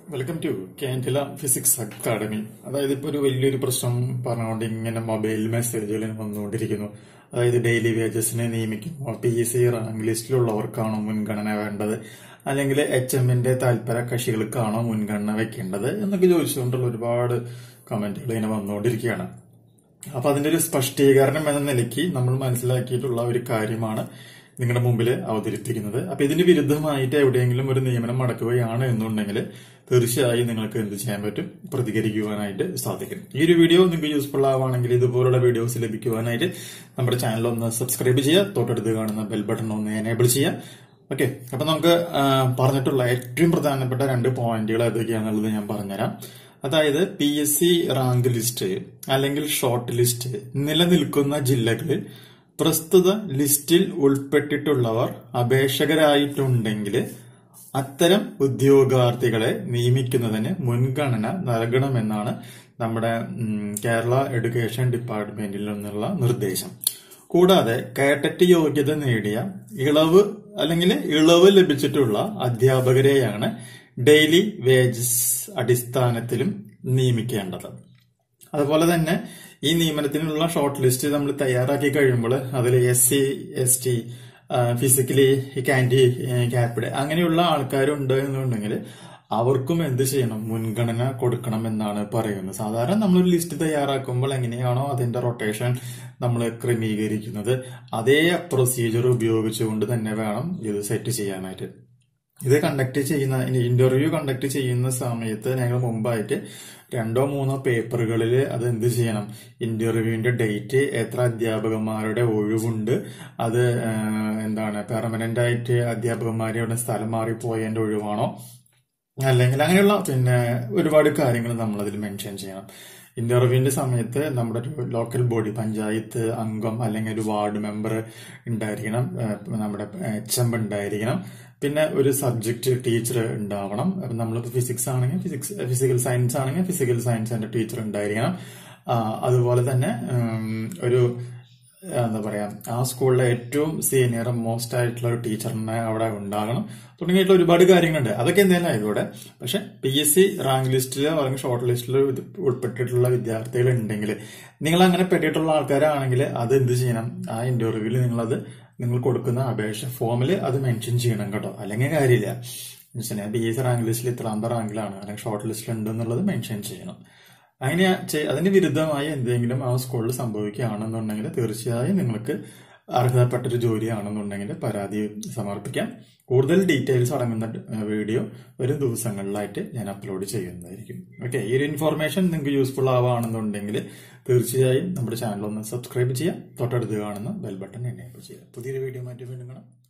welcome to Kandila physics academy അതായത് ഇപ്പൊ ഒരു വലിയൊരു പ്രശ്നം പറഞ്ഞുകൊണ്ട് ഇങ്ങനെ മൊബൈൽ മെസ്സേജുകൾ വന്നുകൊണ്ടിരിക്കുന്നു അതായത് ഡെയിലി വേജസിനെ നിയമിക്കുമ്പോൾ പി എസ് സി റാങ്ക് ലിസ്റ്റിലുള്ളവർക്കാണോ മുൻഗണന വേണ്ടത് അല്ലെങ്കിൽ എച്ച് എമ്മിന്റെ താല്പര്യ കക്ഷികൾക്കാണോ മുൻഗണന വെക്കേണ്ടത് എന്നൊക്കെ ചോദിച്ചുകൊണ്ടുള്ള ഒരുപാട് കമന്റുകൾ ഇങ്ങനെ വന്നുകൊണ്ടിരിക്കുകയാണ് അപ്പൊ അതിന്റെ ഒരു സ്പഷ്ടീകരണം എന്ന നിലയ്ക്ക് നമ്മൾ മനസ്സിലാക്കിയിട്ടുള്ള ഒരു കാര്യമാണ് നിങ്ങളുടെ മുമ്പിൽ അവതരിപ്പിക്കുന്നത് അപ്പൊ ഇതിന് വിരുദ്ധമായിട്ട് എവിടെയെങ്കിലും ഒരു നിയമനം മടക്കുകയാണ് എന്നുണ്ടെങ്കിൽ തീർച്ചയായും നിങ്ങൾക്ക് എന്ത് ചെയ്യാൻ പറ്റും പ്രതികരിക്കുവാനായിട്ട് സാധിക്കും ഈ ഒരു വീഡിയോ നിങ്ങൾക്ക് യൂസ്ഫുൾ ആവുകയാണെങ്കിൽ ഇതുപോലുള്ള വീഡിയോസ് ലഭിക്കുവാനായിട്ട് നമ്മുടെ ചാനൽ ഒന്ന് സബ്സ്ക്രൈബ് ചെയ്യുക തൊട്ടടുത്ത് കാണുന്ന ബെൽ ബട്ടൺ ഒന്ന് എനേബിൾ ചെയ്യുക ഓക്കെ അപ്പൊ നമുക്ക് ആ, പറഞ്ഞിട്ടുള്ള ഏറ്റവും പ്രധാനപ്പെട്ട രണ്ട് പോയിന്റുകൾ ഏതൊക്കെയാണെന്നുള്ളത് ഞാൻ പറഞ്ഞുതരാം അതായത് P S C rank list അല്ലെങ്കിൽ ഷോർട്ട് ലിസ്റ്റ് നിലനിൽക്കുന്ന ജില്ലകളിൽ പ്രസ്തുത ലിസ്റ്റിൽ ഉൾപ്പെട്ടിട്ടുള്ളവർ അപേക്ഷകരായിട്ടുണ്ടെങ്കിൽ അത്തരം ഉദ്യോഗാർത്ഥികളെ നിയമിക്കുന്നതിന് മുൻഗണന നൽകണമെന്നാണ് നമ്മുടെ ഉം, കേരള എഡ്യൂക്കേഷൻ ഡിപ്പാർട്ട്മെന്റിൽ നിന്നുള്ള നിർദ്ദേശം കൂടാതെ കേട്ടറ്റ് യോഗ്യത നേടിയ ഇളവ് അല്ലെങ്കിൽ ഇളവ് ലഭിച്ചിട്ടുള്ള അധ്യാപകരെയാണ് ഡെയിലി വേജസ് അടിസ്ഥാനത്തിലും നിയമിക്കേണ്ടത് അതുപോലെ തന്നെ ഈ നിയമനത്തിനുള്ള ഷോർട്ട് ലിസ്റ്റ് നമ്മൾ തയ്യാറാക്കി കഴിയുമ്പോൾ അതിൽ S C S T physically handicapped അങ്ങനെയുള്ള ആൾക്കാരുണ്ട് എന്നുണ്ടെങ്കിൽ അവർക്കും എന്ത് ചെയ്യണം മുൻഗണന കൊടുക്കണം എന്നാണ് പറയുന്നത് സാധാരണ നമ്മളൊരു ലിസ്റ്റ് തയ്യാറാക്കുമ്പോൾ എങ്ങനെയാണോ അതിന്റെ റൊട്ടേഷൻ നമ്മൾ ക്രമീകരിക്കുന്നത് അതേ പ്രൊസീജിയർ ഉപയോഗിച്ചുകൊണ്ട് തന്നെ വേണം ഇത് സെറ്റ് ചെയ്യാനായിട്ട് ഇത് കണ്ടക്ട് ചെയ്യുന്ന ഇന്റർവ്യൂ കണ്ടക്ട് ചെയ്യുന്ന സമയത്ത് ഞങ്ങൾ മുമ്പായിട്ട് രണ്ടോ മൂന്നോ പേപ്പറുകളിൽ അത് എന്ത് ചെയ്യണം ഇന്റർവ്യൂവിന്റെ ഡേറ്റ് എത്ര അധ്യാപകന്മാരുടെ ഒഴിവുണ്ട് അത് ആ, എന്താണ് പെർമനന്റ് ആയിട്ട് അധ്യാപകന്മാരുടെ സ്ഥലം മാറിപ്പോയതിന്റെ ഒഴിവാണോ അല്ലെങ്കിൽ അങ്ങനെയുള്ള പിന്നെ ഒരുപാട് കാര്യങ്ങൾ നമ്മൾ അതിൽ മെൻഷൻ ചെയ്യണം ഇന്റർവ്യൂവിന്റെ സമയത്ത് നമ്മുടെ ഒരു ലോക്കൽ ബോഡി പഞ്ചായത്ത് അംഗം അല്ലെങ്കിൽ ഒരു വാർഡ് മെമ്പർ ഉണ്ടായിരിക്കണം ഏഹ് നമ്മുടെ എച്ച് എം ഉണ്ടായിരിക്കണം പിന്നെ ഒരു സബ്ജക്ട് ടീച്ചർ ഉണ്ടാവണം അപ്പൊ നമ്മളിപ്പോ ഫിസിക്സ് ആണെങ്കിൽ ഫിസിക്സ് ഫിസിക്കൽ സയൻസ് ആണെങ്കിൽ ഫിസിക്കൽ സയൻസിന്റെ ടീച്ചർ ഉണ്ടായിരിക്കണം ആ, അതുപോലെ തന്നെ ഉം, ഒരു എന്താ പറയാ ആ സ്കൂളിലെ ഏറ്റവും സീനിയർ മോസ്റ്റ് ആയിട്ടുള്ള ഒരു ടീച്ചറിനെ അവിടെ ഉണ്ടാകണം തുടങ്ങിയിട്ടുള്ള ഒരുപാട് കാര്യങ്ങളുണ്ട് അതൊക്കെ എന്തായാലും ആയിക്കോട്ടെ പക്ഷെ പി എസ് സി റാങ്ക് ലിസ്റ്റിൽ അല്ലെങ്കിൽ ഷോർട്ട് ലിസ്റ്റിൽ ഉൾപ്പെട്ടിട്ടുള്ള വിദ്യാർത്ഥികൾ ഉണ്ടെങ്കിൽ നിങ്ങൾ അങ്ങനെ പെട്ടിട്ടുള്ള ആൾക്കാരാണെങ്കിൽ അത് എന്ത് ചെയ്യണം ആ ഇന്റർവ്യൂവിൽ നിങ്ങളത് നിങ്ങൾ കൊടുക്കുന്ന അപേക്ഷ ഫോമിൽ അത് മെൻഷൻ ചെയ്യണം കേട്ടോ അല്ലെങ്കിൽ കാര്യമില്ല മനസ്സിലായി പി എസ് സി റാങ്ക് ലിസ്റ്റിൽ ഇത്രാമത്തെ റാങ്കിലാണ് അല്ലെങ്കിൽ ഷോർട്ട് ലിസ്റ്റിൽ ഉണ്ട് എന്നുള്ളത് മെൻഷൻ ചെയ്യണം അങ്ങനെ ചെ- അതിന് വിരുദ്ധമായി എന്തെങ്കിലും ആ സ്കൂളിൽ സംഭവിക്കുകയാണെന്നുണ്ടെങ്കിൽ തീർച്ചയായും നിങ്ങൾക്ക് അർഹതപ്പെട്ടൊരു ജോലിയാണെന്നുണ്ടെങ്കിൽ പരാതി സമർപ്പിക്കാം കൂടുതൽ ഡീറ്റെയിൽസ് അടങ്ങുന്ന ഏഹ്, വീഡിയോ വരും ദിവസങ്ങളിലായിട്ട് ഞാൻ അപ്ലോഡ് ചെയ്യുന്നതായിരിക്കും ഓക്കെ ഈ ഒരു ഇൻഫോർമേഷൻ നിങ്ങൾക്ക് യൂസ്ഫുൾ ആവുകയാണെന്നുണ്ടെങ്കിൽ തീർച്ചയായും നമ്മുടെ ചാനൽ ഒന്ന് സബ്സ്ക്രൈബ് ചെയ്യാം തൊട്ടടുത്ത് കാണുന്ന ബെൽ ബട്ടൺ എനേബിൾ ചെയ്യുക പുതിയൊരു വീഡിയോ മാറ്റി വീണ്ടും കാണാം